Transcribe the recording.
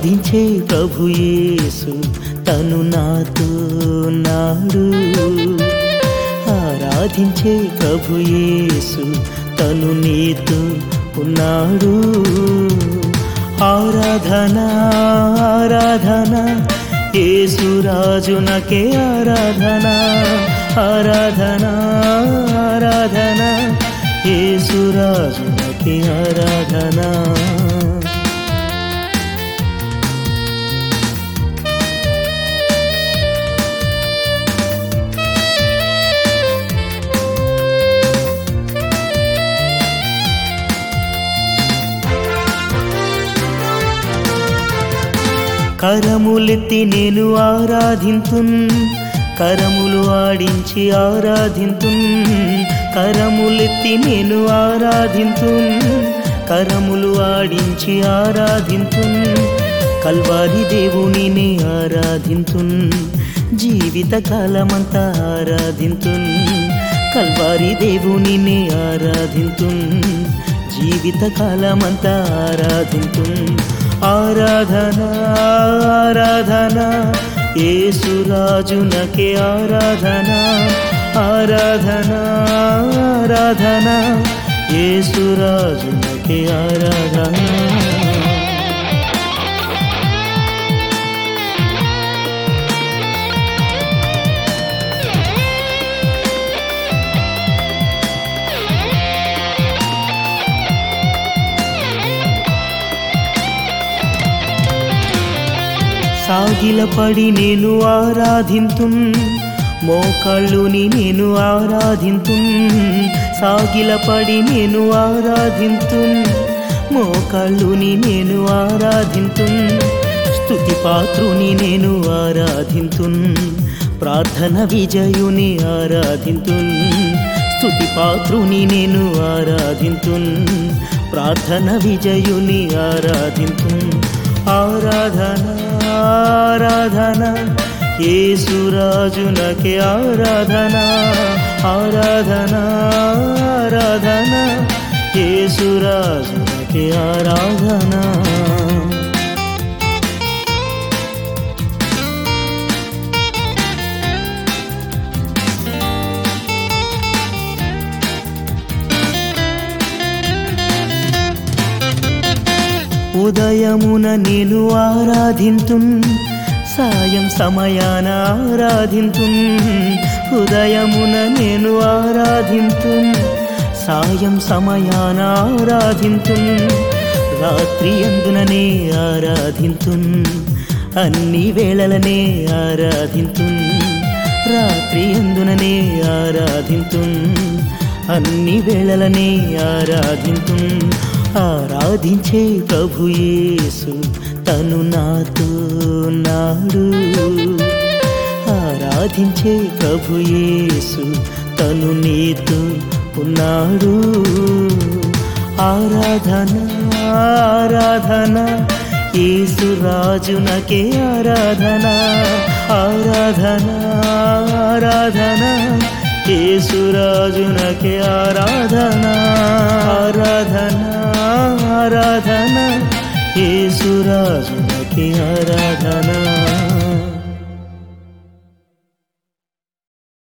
ఆరాధించే ప్రభు యేసు తను నాతో నాడు ఆరాధించే ప్రభు యేసు తను నీతో ఉన్నాడు ఆరాధన ఆరాధన యేసురాజునకే ఆరాధన ఆరాధన ఆరాధన యేసురాజునకే ఆరాధన కరములెత్తి నేను ఆరాధింతున్ కరములు ఆడించి ఆరాధింతున్ కరములెత్తి నేను ఆరాధింతున్ కరములు ఆడించి ఆరాధింతున్ కల్వారి దేవునిని ఆరాధింతున్ జీవిత కాలమంతా ఆరాధింతున్ కల్వారి దేవునిని ఆరాధింతున్ జీవిత కాలమంతా ఆరాధింతున్ ఆరాధన ఆరాధన యేసురాజునకే ఆరాధన ఆరాధన ఆరాధన యేసురాజునకే ఆరాధన సాగిలపడి నేను ఆరాధింతున్ మోకాళ్ళుని నేను ఆరాధింతున్ సాగిలపడి నేను ఆరాధింతున్ మోకాళ్ళుని నేను ఆరాధింతున్ స్తుతి పాత్రుని నేను ఆరాధింతున్ ప్రార్థన విజయుని ఆరాధింతున్ స్తుతి పాత్రుని నేను ఆరాధింతున్ ప్రార్థన విజయుని ఆరాధింతున్ ఆరాధన ఆరాధన యేసురాజునకే ఆరాధన ఆరాధన ఆరాధన యేసురాజునకే ఆరాధన ఉదయమున నేను ఆరాధింతున్ సాయం సమయాన ఆరాధింతున్ ఉదయమున నేను ఆరాధింతున్ సాయం సమయాన ఆరాధింతున్ రాత్రి అందుననే ఆరాధింతున్ అన్ని వేళలనే ఆరాధింతున్ రాత్రి అందుననే ఆరాధింతున్ అన్ని వేళలనే ఆరాధింతున్ ఆరాధించే ప్రభు యేసు తను నాతో నాడు ఆరాధించే ప్రభు యేసు తను నీతో ఉన్నాడు ఆరాధన ఆరాధన యేసు రాజునకే ఆరాధన ఆరాధన ఆరాధన యేసురాజునకే ఆరాధన ఆరాధన ఆరాధన యేసురాజునకే ఆరాధన